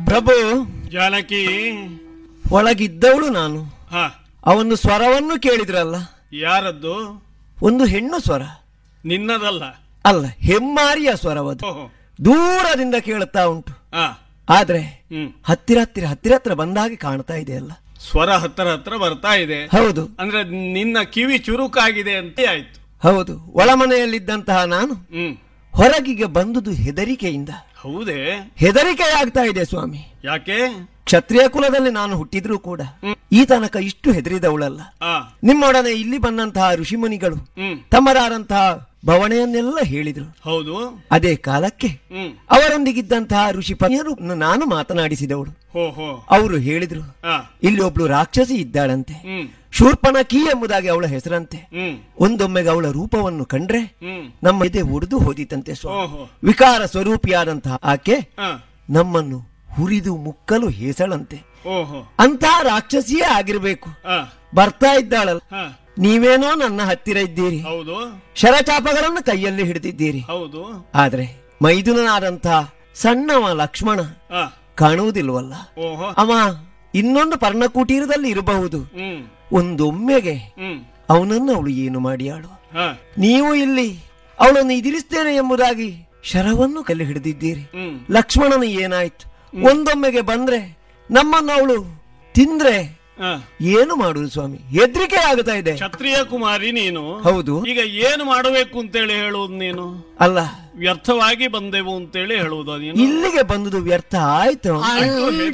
ಪ್ರಭು ಜಾನಕಿ ಒಳಗಿದ್ದವಳು ನಾನು ಹ ಅವನು ಸ್ವರವನ್ನು ಕೇಳಿದ್ರಲ್ಲ ಯಾರದ್ದು ಒಂದು ಹೆಣ್ಣು ಸ್ವರ ನಿನ್ನದಲ್ಲ ಅಲ್ಲ ಹೆಮ್ಮಾರಿಯ ಸ್ವರವದು ಓಹೋ ದೂರದಿಂದ ಕೇಳುತ್ತಾ ಉಂಟು ಹ ಆದ್ರೆ ಹ್ಮ್ ಹತ್ತಿರ ಹತ್ತಿರ ಹತ್ತಿರ ಹತ್ರ ಬಂದಾಗೆ ಕಾಣ್ತಾ ಇದೆ ಅಲ್ಲ ಸ್ವರ ಹತ್ರ ಹತ್ರ ಬರ್ತಾ ಇದೆ ಹೌದು ಅಂದ್ರೆ ನಿನ್ನ ಕಿವಿ ಚುರುಕಾಗಿದೆ ಅಂತ ಆಯ್ತು ಹೌದು ಒಳಮನೆಯಲ್ಲಿದ್ದಂತಹ ನಾನು ಹ್ಮ್ ಹೊರಗಿಗೆ ಬಂದುದು ಹೆದರಿಕೆಯಿಂದ ಹೌದೇ ಹೆದರಿಕೆ ಆಗ್ತಾ ಇದೆ ಸ್ವಾಮಿ ಯಾಕೆ ಕ್ಷತ್ರಿಯ ಕುಲದಲ್ಲಿ ನಾನು ಹುಟ್ಟಿದ್ರೂ ಕೂಡ ಈ ತನಕ ಇಷ್ಟು ಹೆದರಿದವಳಲ್ಲ ಆ ನಿಮ್ಮೊಡನೆ ಇಲ್ಲಿ ಬಂದಂತಹ ಋಷಿಮುನಿಗಳು ಹ್ಮ್ ತಮ್ಮರಾದಂತಹ ಭವಣೆಯನ್ನೆಲ್ಲ ಹೇಳಿದ್ರು ಹೌದು ಅದೇ ಕಾಲಕ್ಕೆ ಹ್ಮ್ ಅವರೊಂದಿಗಿದ್ದಂತಹ ಋಷಿ ಪತ್ನಿಯರು ನಾನು ಮಾತನಾಡಿಸಿದವಳು ಹೋ ಹೋ ಅವರು ಹೇಳಿದ್ರು ಆ ಇಲ್ಲಿ ಒಬ್ಳು ರಾಕ್ಷಸಿ ಇದ್ದಾಳಂತೆ ಹ್ಮ್ ಶೂರ್ಪಣಕಿ ಎಂಬುದಾಗಿ ಅವಳ ಹೆಸರಂತೆ ಹ್ಮ್ ಒಂದೊಮ್ಮೆಗೆ ಅವಳ ರೂಪವನ್ನು ಕಂಡ್ರೆ ಹ್ಮ್ ನಮ್ಮ ಎದೆ ಒಡೆದು ಹೋದಿತಂತೆ ಸ್ವಾಮಿ ಓಹೋ ವಿಕಾರ ಸ್ವರೂಪಿಯಾದಂತಹ ಆಕೆ ಆ ನಮ್ಮನ್ನು ಹುರಿದು ಮುಕ್ಕಲು ಹೇಸಳಂತೆ ಓಹೋ ಅಂತಹ ರಾಕ್ಷಸಿಯೇ ಆಗಿರ್ಬೇಕು ಆ ಬರ್ತಾ ಇದ್ದಾಳಲ್ಲ ಹ ನೀವೇನೋ ನನ್ನ ಹತ್ತಿರ ಇದ್ದೀರಿ ಹೌದು ಶರಚಾಪಗಳನ್ನು ಕೈಯಲ್ಲಿ ಹಿಡಿದಿದ್ದೀರಿ ಹೌದು ಆದ್ರೆ ಮೈದುನನಾದಂತಹ ಸಣ್ಣವ ಲಕ್ಷ್ಮಣ ಆ ಕಾಣುವುದಿಲ್ವಲ್ಲ ಓಹೋ ಅವ ಇನ್ನೊಂದು ಪರ್ಣಕುಟೀರದಲ್ಲಿ ಇರಬಹುದು ಹ್ಮ್ ಒಂದೊಮ್ಮೆಗೆ ಹ್ಮ್ ಅವನನ್ನು ಅವಳು ಏನು ಮಾಡಿಯಾಳು ಹ ನೀವು ಇಲ್ಲಿ ಅವಳನ್ನು ಇದಿರಿಸ್ತೇನೆ ಎಂಬುದಾಗಿ ಶರವನ್ನು ಕಲ್ಲಿ ಹಿಡಿದಿದ್ದೀರಿ ಹ್ಮ್ ಲಕ್ಷ್ಮಣನು ಏನಾಯ್ತು ಒಂದೊಮ್ಮೆಗೆ ಬಂದ್ರೆ ನಮ್ಮನ್ನು ಅವಳು ತಿಂದ್ರೆ ಆ ಏನು ಮಾಡುದು ಸ್ವಾಮಿ ಹೆದರಿಕೆ ಆಗುತ್ತಾ ಇದೆ ಕ್ಷತ್ರಿಯ ಕುಮಾರಿ ನೀನು ಹೌದು ಈಗ ಏನು ಮಾಡಬೇಕು ಅಂತೇಳಿ ಹೇಳುವುದು ನೀನು ಅಲ್ಲ ವ್ಯರ್ಥವಾಗಿ ಬಂದೆವು ಅಂತೇಳಿ ಹೇಳುವುದು ನೀನು ಇಲ್ಲಿಗೆ ಬಂದುದು ವ್ಯರ್ಥ ಆಯ್ತು ಆಯ್ತು,